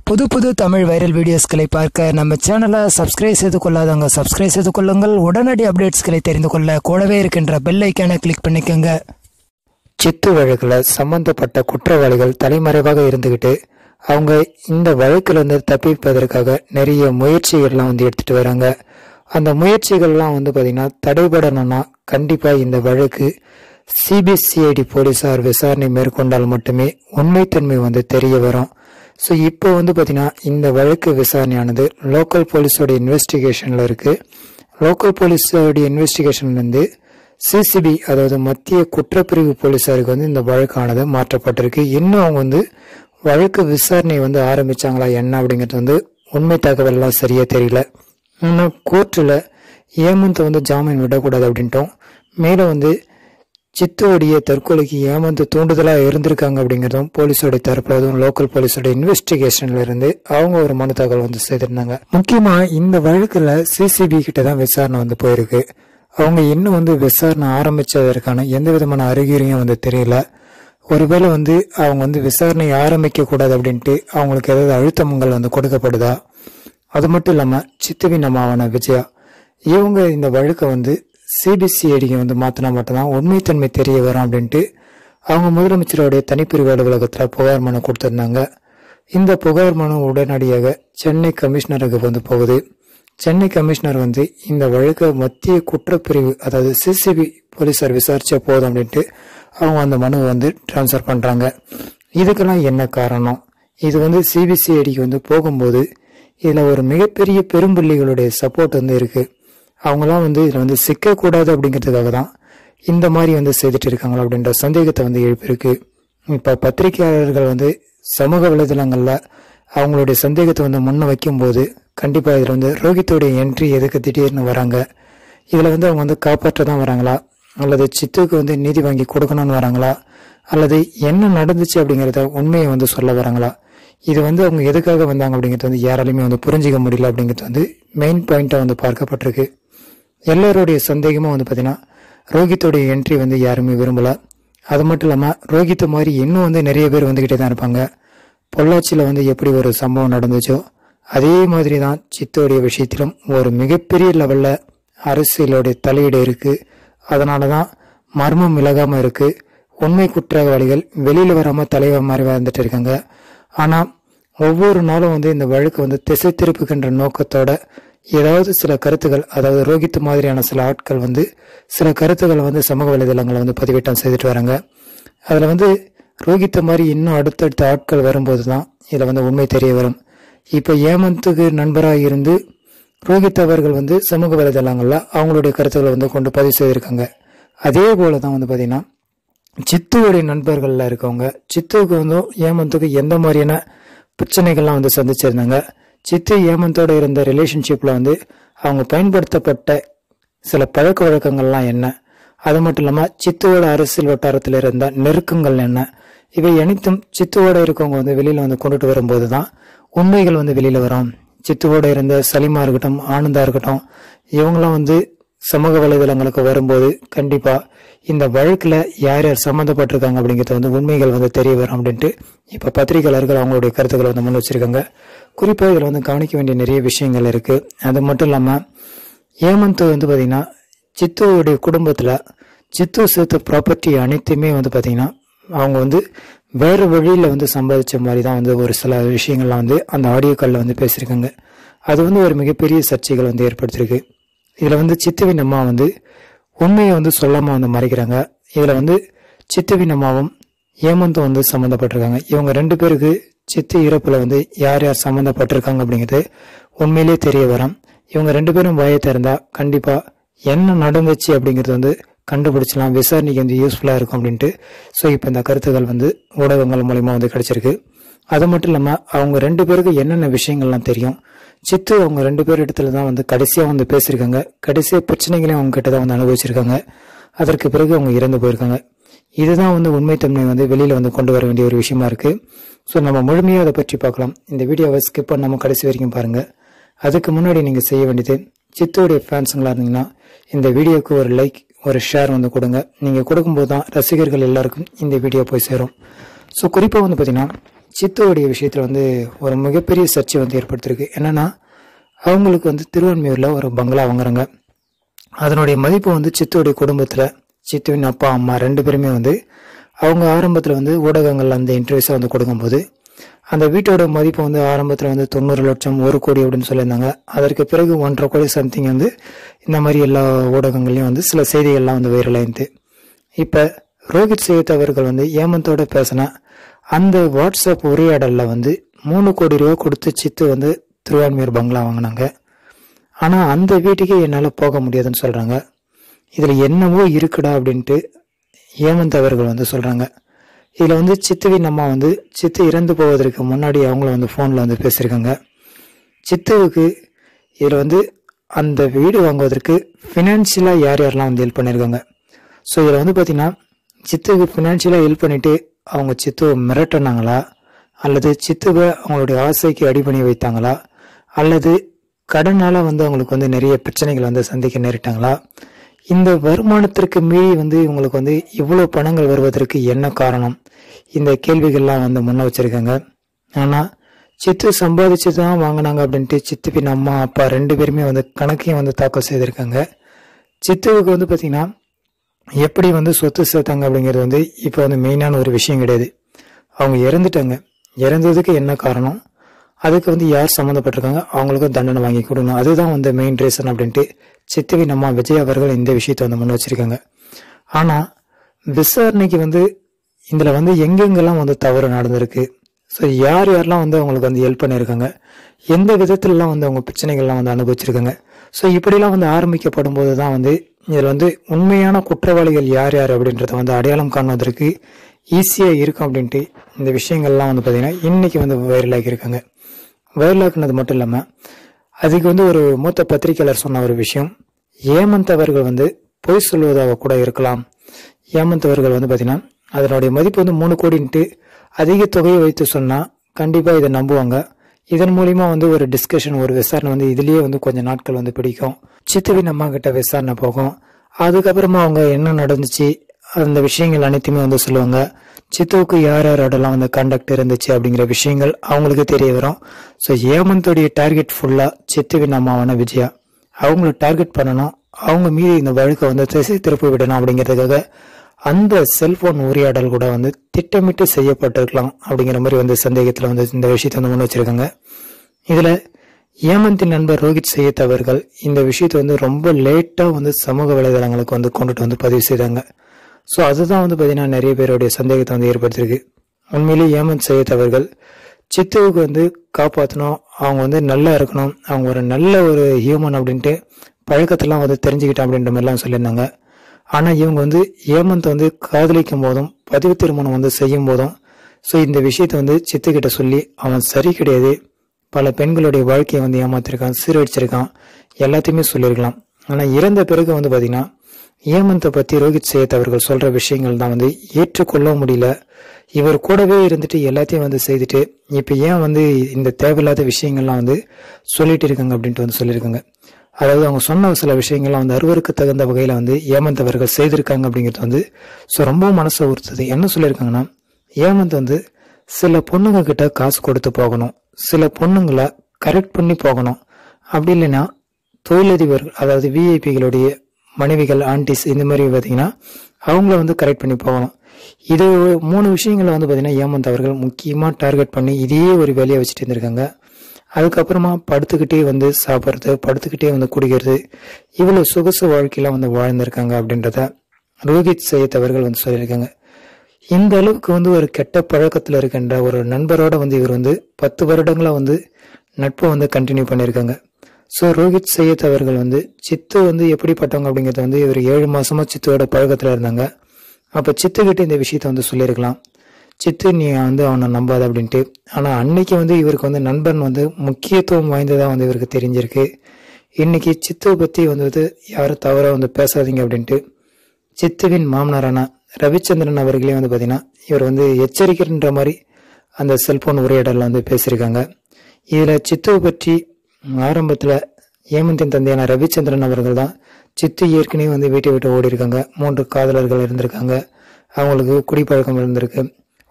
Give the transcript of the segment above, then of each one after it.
புது புது தமிழ் வைரல் வீடியோஸ்களை பார்க்க நம்ம சேனலை சப்ஸ்கிரைப் செய்து கொள்ளாதவங்க சப்ஸ்கிரைப் செய்து கொள்ளுங்கள் உடனடி அப்டேட்ஸ்களை தெரிந்து கொள்ள கூடவே இருக்கின்ற பெல் ஐக்கானை கிளிக் பண்ணிக்கோங்க சித்து வழக்கில் சம்பந்தப்பட்ட குற்றவாளிகள் தலைமறைவாக இருந்துக்கிட்டு அவங்க இந்த வழக்கிலிருந்து தப்பிப்பதற்காக நிறைய முயற்சிகள்லாம் வந்து எடுத்துட்டு வராங்க அந்த முயற்சிகள்லாம் வந்து பார்த்திங்கன்னா தடைபடணும்னா கண்டிப்பாக இந்த வழக்கு சிபிசிஐடி போலீஸார் விசாரணை மேற்கொண்டால் மட்டுமே உண்மைத்தன்மை வந்து தெரிய வரும் ஸோ இப்போ வந்து பார்த்தீங்கன்னா இந்த வழக்கு விசாரணையானது லோக்கல் போலீஸோட இன்வெஸ்டிகேஷனில் இருக்குது லோக்கல் போலீஸோட இன்வெஸ்டிகேஷன்லேருந்து சிசிபி அதாவது மத்திய குற்றப்பிரிவு போலீஸாருக்கு வந்து இந்த வழக்கானது மாற்றப்பட்டிருக்கு இன்னும் அவங்க வந்து வழக்கு விசாரணை வந்து ஆரம்பிச்சாங்களா என்ன அப்படிங்கிறது வந்து உண்மை தகவல்லாம் சரியா தெரியல ஆனால் கோர்ட்டில் ஏமந்த் வந்து ஜாமீன் விடக்கூடாது அப்படின்ட்டோம் மேலும் வந்து சித்துவோடைய தற்கொலைக்கு ஏமாந்து தூண்டுதலாக இருந்திருக்காங்க அப்படிங்கிறதும் போலீஸோட தரப்புல அதுவும் லோக்கல் போலீஸோட இன்வெஸ்டிகேஷன்ல இருந்து அவங்க ஒரு மனு தகவல் வந்து செய்திருந்தாங்க முக்கியமா இந்த வழக்குல சிசிபி கிட்ட தான் விசாரணை வந்து போயிருக்கு அவங்க இன்னும் வந்து விசாரணை ஆரம்பிச்சதற்கான எந்த விதமான அறிகுறியும் வந்து தெரியல ஒருவேளை வந்து அவங்க வந்து விசாரணை ஆரம்பிக்க கூடாது அப்படின்ட்டு அவங்களுக்கு ஏதாவது அழுத்தங்கள் வந்து கொடுக்கப்படுதா அது மட்டும் இல்லாம சித்துவின் அம்மாவான விஜயா இவங்க இந்த வழக்கை வந்து சிபிசிஐடிக்கு வந்து மாத்தினா மட்டும்தான் உண்மைத்தன்மை தெரிய வரும் அப்படின்ட்டு அவங்க முதலமைச்சருடைய தனிப்பிரிவு அலுவலகத்தில் புகார் மனு கொடுத்திருந்தாங்க இந்த புகார் மனு உடனடியாக சென்னை கமிஷனருக்கு வந்து போகுது சென்னை கமிஷனர் வந்து இந்த வழக்கை மத்திய குற்றப்பிரிவு அதாவது சிசிபி போலீசார் விசாரிச்ச போதும் அப்படின்ட்டு அவங்க அந்த மனுவை வந்து டிரான்ஸ்ஃபர் பண்றாங்க இதுக்கெல்லாம் என்ன காரணம் இது வந்து சிபிசிஐடிக்கு வந்து போகும்போது இதுல ஒரு மிகப்பெரிய பெரும்புள்ளிகளுடைய சப்போர்ட் வந்து இருக்கு அவங்களாம் வந்து இதுல வந்து சிக்கக்கூடாது அப்படிங்கிறதுக்காக தான் இந்த மாதிரி வந்து செய்துட்டு இருக்காங்களா அப்படின்ற சந்தேகத்தை வந்து எழுப்பியிருக்கு இப்ப பத்திரிகையாளர்கள் வந்து சமூக வலைதளங்கள்ல அவங்களுடைய சந்தேகத்தை வந்து முன்ன வைக்கும்போது கண்டிப்பா இதுல வந்து ரோஹித்தோடைய என்ட்ரி எதுக்கு திடீர்னு வராங்க இதுல வந்து அவங்க வந்து காப்பாற்ற தான் வராங்களா அல்லது சித்துக்கு வந்து நீதி வாங்கி கொடுக்கணும்னு வராங்களா அல்லது என்ன நடந்துச்சு அப்படிங்கறத உண்மையை வந்து சொல்ல வராங்களா இது வந்து அவங்க எதுக்காக வந்தாங்க அப்படிங்கிறது வந்து யாராலையுமே வந்து புரிஞ்சிக்க முடியல அப்படிங்கிறது வந்து மெயின் பாயிண்டா வந்து பார்க்கப்பட்டிருக்கு எல்லாருடைய சந்தேகமும் வந்து பார்த்தீங்கன்னா ரோஹித்தோடைய என்ட்ரி வந்து யாருமே விரும்பல அது மட்டும் இல்லாமல் ரோஹித் மாதிரி இன்னும் வந்து நிறைய பேர் வந்துக்கிட்டே தான் இருப்பாங்க பொள்ளாச்சியில் வந்து எப்படி ஒரு சம்பவம் நடந்துச்சோ அதே மாதிரி தான் சித்தோடைய விஷயத்திலும் ஒரு மிகப்பெரிய லெவலில் அரசியலோடைய தலையீடு இருக்கு அதனால தான் மர்மம் இலகாம இருக்கு உண்மை குற்றவாளிகள் வெளியில வராம தலைவர் மாதிரி வந்துட்டு இருக்காங்க ஆனா ஒவ்வொரு நாளும் வந்து இந்த வழக்கு வந்து திசை திருப்புகின்ற நோக்கத்தோட ஏதாவது சில கருத்துக்கள் அதாவது ரோஹித் மாதிரியான சில ஆட்கள் வந்து சில கருத்துக்களை வந்து சமூக வலைதளங்களை வந்து பதிவேற்றம் செய்துட்டு வராங்க அதுல வந்து ரோஹித் மாதிரி இன்னும் அடுத்தடுத்த ஆட்கள் வரும்போது தான் இதுல வந்து உண்மை தெரிய வரும் இப்ப ஏமந்துக்கு நண்பராக இருந்து ரோஹித் அவர்கள் வந்து சமூக வலைதளங்கள்ல அவங்களுடைய கருத்துக்களை வந்து கொண்டு பதிவு செய்திருக்காங்க அதே போல தான் வந்து பாத்தீங்கன்னா சித்துவுடைய நண்பர்கள்ல இருக்கவங்க சித்துவுக்கு வந்து ஏமந்துக்கு எந்த மாதிரியான பிரச்சனைகள்லாம் வந்து சந்திச்சிருந்தாங்க சித்து ஏமந்தோட இருந்த ரிலேஷன்ஷிப்ல வந்து அவங்க பயன்படுத்தப்பட்ட சில பழக்க வழக்கங்கள்லாம் என்ன அது மட்டும் இல்லாம சித்துவோட அரசியல் வட்டாரத்தில் இருந்த நெருக்கங்கள் என்ன இவை அனைத்தும் சித்துவோட இருக்கவங்க வந்து வெளியில வந்து கொண்டுட்டு வரும்போது தான் உண்மைகள் வந்து வெளியில வரும் சித்துவோட இருந்த சலிமா இருக்கட்டும் ஆனந்தா இருக்கட்டும் இவங்களாம் வந்து சமூக வலைதளங்களுக்கு வரும்போது கண்டிப்பா இந்த வழக்குல யார் யார் சம்மந்தப்பட்டிருக்காங்க அப்படிங்கிறது வந்து உண்மைகள் வந்து தெரிய வரும் அப்படின்ட்டு இப்ப பத்திரிகையாளர்கள் அவங்களுடைய கருத்துக்களை வந்து முன் வச்சிருக்காங்க குறிப்பா இதுல வந்து கவனிக்க வேண்டிய நிறைய விஷயங்கள் இருக்கு அது மட்டும் இல்லாம ஏமந்த் வந்து பாத்தீங்கன்னா சித்துவுடைய குடும்பத்துல சித்து சேர்த்த ப்ராப்பர்ட்டி அனைத்துமே வந்து பாத்தீங்கன்னா அவங்க வந்து வேற வழியில வந்து சம்பாதிச்ச மாதிரி தான் வந்து ஒரு சில விஷயங்கள்லாம் வந்து அந்த ஆடியோ காலில் வந்து பேசியிருக்காங்க அது வந்து ஒரு மிகப்பெரிய சர்ச்சைகள் வந்து ஏற்படுத்தியிருக்கு இதுல வந்து சித்துவின் அம்மா வந்து உண்மையை வந்து சொல்லாம வந்து மறைக்கிறாங்க இதுல வந்து சித்துவின் அம்மாவும் ஏமந்தும் வந்து சம்மந்தப்பட்டிருக்காங்க இவங்க ரெண்டு பேருக்கு சித்து இறப்புல வந்து யார் யார் சம்மந்தப்பட்டிருக்காங்க அப்படிங்கிறது உண்மையிலேயே தெரிய வரும் இவங்க ரெண்டு பேரும் வாயை திறந்தா கண்டிப்பா என்ன நடந்துச்சு அப்படிங்கிறது வந்து கண்டுபிடிச்சலாம் விசாரணைக்கு வந்து யூஸ்ஃபுல்லா இருக்கும் அப்படின்ட்டு ஸோ இப்போ இந்த கருத்துக்கள் வந்து ஊடகங்கள் மூலியமா வந்து கிடைச்சிருக்கு அது மட்டும் இல்லாம அவங்க ரெண்டு பேருக்கு என்னென்ன விஷயங்கள்லாம் தெரியும் சித்து அவங்க ரெண்டு பேர் இடத்துல தான் வந்து கடைசியா வந்து பேசியிருக்காங்க கடைசியா பிரச்சனைகளையும் அவங்க கிட்ட தான் வந்து அனுபவிச்சிருக்காங்க அதற்கு பிறகு அவங்க இறந்து போயிருக்காங்க இதுதான் வந்து உண்மைத்தன்மை வந்து வெளியில வந்து கொண்டு வர வேண்டிய ஒரு விஷயமா இருக்கு ஸோ நம்ம முழுமையாக அதை பற்றி பார்க்கலாம் இந்த வீடியோவை ஸ்கிப் பண்ணாம கடைசி வரைக்கும் பாருங்க அதுக்கு முன்னாடி நீங்க செய்ய வேண்டியது சித்தோடைய ஃபேன்ஸுங்களா இருந்தீங்கன்னா இந்த வீடியோக்கு ஒரு லைக் ஒரு ஷேர் வந்து கொடுங்க நீங்க கொடுக்கும்போது தான் ரசிகர்கள் எல்லாருக்கும் இந்த வீடியோ போய் சேரும் ஸோ குறிப்பாக வந்து பார்த்தீங்கன்னா சித்துவுடைய விஷயத்தில் வந்து ஒரு மிகப்பெரிய சர்ச்சை வந்து ஏற்படுத்திருக்கு என்னன்னா அவங்களுக்கு வந்து திருவான்மையூரில் ஒரு பங்களா வாங்குறாங்க அதனுடைய மதிப்பு வந்து சித்துவுடைய குடும்பத்தில் சித்துவின் அப்பா அம்மா ரெண்டு பேருமே வந்து அவங்க ஆரம்பத்தில் வந்து ஊடகங்கள்ல அந்த இன்டர்வியூஸை வந்து கொடுக்கும்போது அந்த வீட்டோட மதிப்பு வந்து ஆரம்பத்தில் வந்து தொண்ணூறு லட்சம் ஒரு கோடி அப்படின்னு சொல்லியிருந்தாங்க அதற்கு பிறகு ஒன்றரை கோடி சம்திங் வந்து இந்த மாதிரி எல்லா ஊடகங்கள்லையும் வந்து சில செய்திகள்லாம் வந்து வைரலாயிருந்து இப்போ ரோஹித் சேத் அவர்கள் வந்து ஏமந்தோட பேசின அந்த வாட்ஸ்அப் உரையாடல்ல வந்து மூணு கோடி ரூபா கொடுத்து சித்து வந்து திருவான்மையூர் பங்களா வாங்கினாங்க ஆனால் அந்த வீட்டுக்கே என்னால் போக முடியாதுன்னு சொல்கிறாங்க இதில் என்னவோ இருக்குடா அப்படின்ட்டு ஏமந்த் அவர்கள் வந்து சொல்கிறாங்க இதில் வந்து சித்துவின் அம்மா வந்து சித்து இறந்து போவதற்கு முன்னாடி அவங்கள வந்து ஃபோனில் வந்து பேசியிருக்காங்க சித்துவுக்கு இதில் வந்து அந்த வீடு வாங்குவதற்கு ஃபினான்ஷியலாக யார் யாரெல்லாம் வந்து ஹெல்ப் பண்ணியிருக்காங்க ஸோ இதில் வந்து பார்த்தீங்கன்னா சித்துவுக்கு ஃபினான்ஷியலாக ஹெல்ப் பண்ணிட்டு அவங்க சித்துவை மிரட்டினாங்களா அல்லது சித்துவை அவங்களுடைய ஆசைக்கு அடி பண்ணி வைத்தாங்களா அல்லது கடனால வந்து அவங்களுக்கு வந்து நிறைய பிரச்சனைகள் வந்து சந்திக்க நேரிட்டாங்களா இந்த வருமானத்திற்கு மீறி வந்து இவங்களுக்கு வந்து இவ்வளோ பணங்கள் வருவதற்கு என்ன காரணம் இந்த கேள்விகள்லாம் வந்து முன்ன வச்சிருக்காங்க ஆனால் சித்து சம்பாதிச்சு தான் வாங்கினாங்க அப்படின்ட்டு சித்துவின் அம்மா அப்பா ரெண்டு பேருமே வந்து கணக்கையும் வந்து தாக்கல் செய்திருக்காங்க சித்துவுக்கு வந்து பார்த்தீங்கன்னா எப்படி வந்து சொத்து சேர்த்தாங்க அப்படிங்கிறது வந்து இப்போ வந்து மெயினான ஒரு விஷயம் கிடையாது அவங்க இறந்துட்டாங்க இறந்ததுக்கு என்ன காரணம் அதுக்கு வந்து யார் சம்மந்தப்பட்டிருக்காங்க அவங்களுக்கும் தண்டனை வாங்கி கொடுக்கணும் அதுதான் வந்து மெயின் ரீசன் அப்படின்ட்டு சித்துவின் அம்மா விஜய் அவர்கள் இந்த விஷயத்தை வந்து முன் வச்சிருக்காங்க ஆனால் விசாரணைக்கு வந்து இதில் வந்து எங்கெங்கெல்லாம் வந்து தவறு நடந்திருக்கு ஸோ யார் யாரெல்லாம் வந்து அவங்களுக்கு வந்து ஹெல்ப் பண்ணியிருக்காங்க எந்த விதத்துலலாம் வந்து அவங்க பிரச்சனைகள்லாம் வந்து அனுபவிச்சிருக்காங்க ஸோ இப்படிலாம் வந்து ஆரம்பிக்கப்படும் போது தான் வந்து இதில் வந்து உண்மையான குற்றவாளிகள் யார் யார் அப்படின்றத வந்து அடையாளம் காணுவதற்கு ஈஸியாக இருக்கும் அப்படின்ட்டு இந்த விஷயங்கள்லாம் வந்து பார்த்தீங்கன்னா இன்னைக்கு வந்து வைரலாகி இருக்காங்க வைரலாக்குனது மட்டும் இல்லாமல் அதுக்கு வந்து ஒரு மூத்த பத்திரிகையாளர் சொன்ன ஒரு விஷயம் ஏமந்த் அவர்கள் வந்து பொய் சொல்வதாக கூட இருக்கலாம் ஏமந்த் அவர்கள் வந்து பார்த்தீங்கன்னா அதனுடைய மதிப்பு வந்து மூணு கோடின்ட்டு அதிக தொகையை வைத்து சொன்னால் கண்டிப்பாக இதை நம்புவாங்க இதன் மூலியமா வந்து ஒரு டிஸ்கஷன் ஒரு விசாரணை வந்து இதுலயே வந்து கொஞ்ச நாட்கள் வந்து பிடிக்கும் சித்துவின் அம்மா கிட்ட விசாரணை போகும் அதுக்கப்புறமா அவங்க என்ன நடந்துச்சு அந்த விஷயங்கள் அனைத்துமே வந்து சொல்லுவாங்க சித்துவுக்கு யார் யாரோடலாம் வந்து கண்டக்ட் இருந்துச்சு அப்படிங்கிற விஷயங்கள் அவங்களுக்கு தெரிய வரும் ஸோ ஏமந்தோடைய டார்கெட் ஃபுல்லாக சித்துவின் அம்மாவான விஜயா அவங்கள டார்கெட் பண்ணணும் அவங்க மீது இந்த வழக்கை வந்து திசை திருப்பி விடணும் அப்படிங்கிறதுக்காக அந்த செல்போன் உரையாடல் கூட வந்து திட்டமிட்டு செய்யப்பட்டிருக்கலாம் அப்படிங்கிற மாதிரி வந்து சந்தேகத்தில் வந்து இந்த விஷயத்தை வந்து முன் வச்சிருக்காங்க இதில் ஏமந்தின் நண்பர் ரோஹித் சையத் அவர்கள் இந்த விஷயத்தை வந்து ரொம்ப லேட்டாக வந்து சமூக வலைதளங்களுக்கு வந்து கொண்டுட்டு வந்து பதிவு செய்தாங்க ஸோ அதுதான் வந்து பார்த்தீங்கன்னா நிறைய பேருடைய சந்தேகத்தை வந்து ஏற்படுத்தியிருக்கு உண்மையிலேயே ஏமந்த் சையத் அவர்கள் சித்துவுக்கு வந்து காப்பாற்றணும் அவங்க வந்து நல்லா இருக்கணும் அவங்க ஒரு நல்ல ஒரு ஹியூமன் அப்படின்ட்டு பழக்கத்தெல்லாம் வந்து தெரிஞ்சுக்கிட்டேன் அப்படின்ற மாதிரிலாம் சொல்லியிருந்தாங்க ஆனால் இவங்க வந்து ஏமந்த் வந்து காதலிக்கும் போதும் பதிவு திருமணம் வந்து செய்யும் போதும் ஸோ இந்த விஷயத்தை வந்து சித்துக்கிட்ட சொல்லி அவன் சரி கிடையாது பல பெண்களுடைய வாழ்க்கையை வந்து ஏமாத்திருக்கான் சீரழிச்சிருக்கான் எல்லாத்தையுமே சொல்லியிருக்கலாம் ஆனால் இறந்த பிறகு வந்து பார்த்தீங்கன்னா ஏமந்தை பற்றி ரோஹித் சேத் அவர்கள் சொல்கிற விஷயங்கள் தான் வந்து ஏற்றுக்கொள்ள முடியல இவர் கூடவே இருந்துட்டு எல்லாத்தையும் வந்து செய்துட்டு இப்போ ஏன் வந்து இந்த தேவையில்லாத விஷயங்கள்லாம் வந்து சொல்லிட்டு இருக்காங்க அப்படின்ட்டு வந்து சொல்லியிருக்காங்க அதாவது அவங்க சொன்ன சில விஷயங்கள்லாம் வந்து அறுவருக்கு தகுந்த வகையில் வந்து ஏமந்த் அவர்கள் செய்திருக்காங்க அப்படிங்கிறது வந்து ஸோ ரொம்ப மனசை உறுத்துது என்ன சொல்லியிருக்காங்கன்னா ஏமந்த் வந்து சில பொண்ணுங்க கிட்ட காசு கொடுத்து போகணும் சில பொண்ணுங்களை கரெக்ட் பண்ணி போகணும் அப்படி இல்லைன்னா தொழிலதிபர்கள் அதாவது விஐபிகளுடைய மனைவிகள் ஆன்டிஸ் இந்த மாதிரி பார்த்தீங்கன்னா அவங்கள வந்து கரெக்ட் பண்ணி போகணும் இது மூணு விஷயங்களை வந்து பார்த்தீங்கன்னா ஏமந்த் அவர்கள் முக்கியமாக டார்கெட் பண்ணி இதையே ஒரு வேலையை வச்சுட்டு இருந்திருக்காங்க அதுக்கப்புறமா படுத்துக்கிட்டே வந்து சாப்பிட்றது படுத்துக்கிட்டே வந்து குடிக்கிறது இவ்வளோ சொகுசு வாழ்க்கையெல்லாம் வந்து வாழ்ந்திருக்காங்க அப்படின்றத ரோஹித் சையத் அவர்கள் வந்து சொல்லியிருக்காங்க இந்த அளவுக்கு வந்து ஒரு கெட்ட பழக்கத்தில் இருக்கின்ற ஒரு நண்பரோட வந்து இவர் வந்து பத்து வருடங்களா வந்து நட்பை வந்து கண்டினியூ பண்ணியிருக்காங்க ஸோ ரோஹித் சையத் அவர்கள் வந்து சித்து வந்து எப்படிப்பட்டவங்க அப்படிங்கிறத வந்து இவர் ஏழு மாசமா சித்துவோட பழக்கத்தில் இருந்தாங்க அப்போ சித்துக்கிட்ட இந்த விஷயத்த வந்து சொல்லியிருக்கலாம் சித்து நீ வந்து அவனை நம்பாத அப்படின்ட்டு ஆனால் அன்னைக்கு வந்து இவருக்கு வந்து நண்பன் வந்து முக்கியத்துவம் வாய்ந்ததாக வந்து இவருக்கு தெரிஞ்சிருக்கு இன்னைக்கு சித்துவை பற்றி வந்து யாரும் தவறாக வந்து பேசாதீங்க அப்படின்ட்டு சித்துவின் மாமனாரான ரவிச்சந்திரன் அவர்களே வந்து பார்த்தீங்கன்னா இவர் வந்து எச்சரிக்கைன்ற மாதிரி அந்த செல்போன் உரையாடலில் வந்து பேசியிருக்காங்க இதில் சித்துவை பற்றி ஆரம்பத்தில் ஏமந்தின் தந்தையான ரவிச்சந்திரன் அவர்கள் தான் சித்து ஏற்கனவே வந்து வீட்டை விட்டு ஓடி இருக்காங்க மூன்று காதலர்கள் இருந்திருக்காங்க அவங்களுக்கு குடிப்பழக்கம் இருந்திருக்கு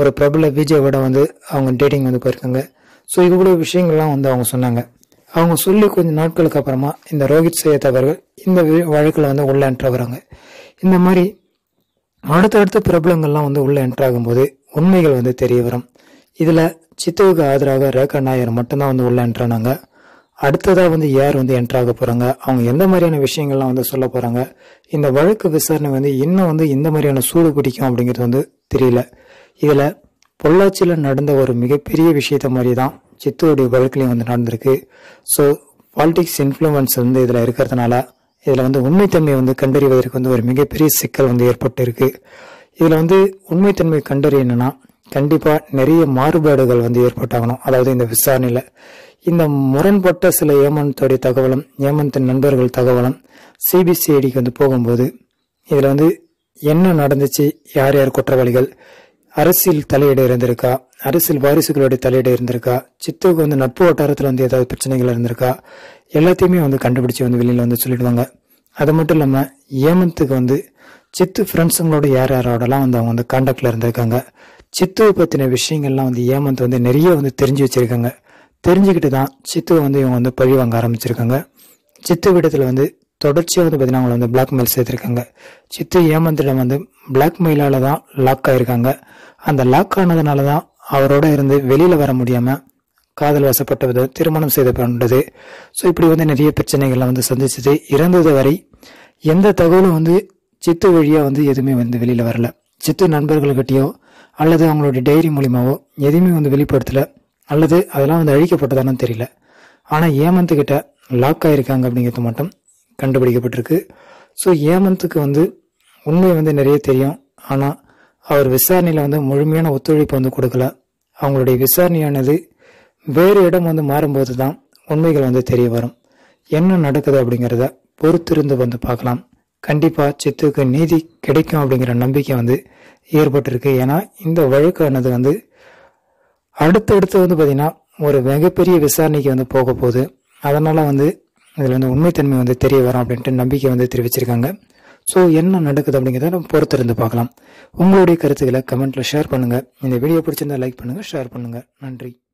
ஒரு பிரபல விஜயோட வந்து அவங்க டேட்டிங் வந்து போயிருக்காங்க ஸோ இவ்வளோ விஷயங்கள்லாம் வந்து அவங்க சொன்னாங்க அவங்க சொல்லி கொஞ்சம் நாட்களுக்கு அப்புறமா இந்த ரோஹித் சேத் அவர்கள் இந்த வி- வழக்குல வந்து உள்ள என்ட்ரு வராங்க இந்த மாதிரி அடுத்தடுத்த பிரபலங்கள்லாம் வந்து உள்ள என்ட்ரு ஆகும்போது உண்மைகள் வந்து தெரிய வரும் இதுல சித்துவுக்கு ஆதரவாக ரேகா நாயர் மட்டும்தான் வந்து உள்ள என்ட்ரானாங்க அடுத்ததா வந்து யார் வந்து என்ட்ரு ஆக போறாங்க அவங்க எந்த மாதிரியான விஷயங்கள்லாம் வந்து சொல்ல போறாங்க இந்த வழக்கு விசாரணை வந்து இன்னும் வந்து இந்த மாதிரியான சூடு பிடிக்கும் அப்படிங்கிறது வந்து தெரியல இதுல பொள்ளாச்சியில நடந்த ஒரு மிகப்பெரிய விஷயத்த மாதிரி தான் சித்துவோடைய வழக்குலையும் வந்து நடந்திருக்கு ஸோ பாலிடிக்ஸ் இன்ஃப்ளூயன்ஸ் வந்து இதுல இருக்கிறதுனால இதுல வந்து உண்மைத்தன்மையை வந்து கண்டறிவதற்கு வந்து ஒரு மிகப்பெரிய சிக்கல் வந்து ஏற்பட்டு இருக்கு இதுல வந்து உண்மைத்தன்மை கண்டறியணும்னா கண்டிப்பா நிறைய மாறுபாடுகள் வந்து ஏற்பட்டாகணும் அதாவது இந்த விசாரணையில இந்த முரண்பட்ட சில ஏமந்தோடைய தகவலும் ஏமந்தின் நண்பர்கள் தகவலும் சிபிசிஐடிக்கு வந்து போகும்போது இதுல வந்து என்ன நடந்துச்சு யார் யார் குற்றவாளிகள் அரசியல் தலையீடு இருந்திருக்கா அரசியல் வாரிசுகளுடைய தலையீடு இருந்திருக்கா சித்துவுக்கு வந்து நட்பு வட்டாரத்தில் வந்து ஏதாவது பிரச்சனைகள் இருந்திருக்கா எல்லாத்தையுமே வந்து கண்டுபிடிச்சு வந்து வெளியில வந்து சொல்லிடுவாங்க அது மட்டும் இல்லாம ஏமந்துக்கு வந்து சித்து ஃப்ரெண்ட்ஸுங்களோட யார் யாரோடலாம் வந்து அவங்க வந்து காண்டாக்ட்ல இருந்திருக்காங்க சித்துவை பத்தின விஷயங்கள்லாம் வந்து ஏமந்த் வந்து நிறைய வந்து தெரிஞ்சு வச்சிருக்காங்க தெரிஞ்சுக்கிட்டு தான் சித்துவை வந்து இவங்க வந்து பழி வாங்க ஆரம்பிச்சிருக்காங்க சித்து விடத்துல வந்து தொடர்ச்சியாக வந்து பார்த்தீங்கன்னா அவங்களை வந்து பிளாக்மெயில் சேர்த்திருக்காங்க சித்து ஏமந்திடம் வந்து பிளாக்மெயிலால தான் லாக் ஆயிருக்காங்க அந்த லாக் ஆனதுனால தான் அவரோட இருந்து வெளியில வர முடியாம காதல் வசப்பட்டது திருமணம் செய்து கொண்டது ஸோ இப்படி வந்து நிறைய பிரச்சனைகள்லாம் வந்து சந்திச்சது இறந்தது வரை எந்த தகவலும் வந்து சித்து வழியா வந்து எதுவுமே வந்து வெளியில வரல சித்து நண்பர்கள்கிட்டயோ அல்லது அவங்களுடைய டைரி மூலியமாவோ எதுவுமே வந்து வெளிப்படுத்தல அல்லது அதெல்லாம் வந்து அழிக்கப்பட்டதானு தெரியல ஆனா ஏமந்த் கிட்ட லாக் ஆயிருக்காங்க அப்படிங்கிறது மட்டும் கண்டுபிடிக்கப்பட்டிருக்கு ஸோ ஏமந்துக்கு வந்து உண்மை வந்து நிறைய தெரியும் ஆனா அவர் விசாரணையில வந்து முழுமையான ஒத்துழைப்பு வந்து கொடுக்கல அவங்களுடைய விசாரணையானது வேறு இடம் வந்து மாறும்போது தான் உண்மைகள் வந்து தெரிய வரும் என்ன நடக்குது அப்படிங்கிறத பொறுத்திருந்து வந்து பார்க்கலாம் கண்டிப்பா சித்துக்கு நீதி கிடைக்கும் அப்படிங்கிற நம்பிக்கை வந்து ஏற்பட்டிருக்கு ஏன்னா இந்த வழக்கானது வந்து அடுத்தடுத்து வந்து பார்த்தீங்கன்னா ஒரு மிகப்பெரிய விசாரணைக்கு வந்து போக போகுது அதனால வந்து இதில் வந்து உண்மைத்தன்மை வந்து தெரிய வரும் அப்படின்ட்டு நம்பிக்கை வந்து தெரிவிச்சிருக்காங்க ஸோ என்ன நடக்குது அப்படிங்கிறத நம்ம பொறுத்திருந்து பார்க்கலாம் உங்களுடைய கருத்துக்களை கமெண்ட்ல ஷேர் பண்ணுங்க இந்த வீடியோ பிடிச்சிருந்தா லைக் பண்ணுங்க ஷேர் பண்ணுங்க நன்றி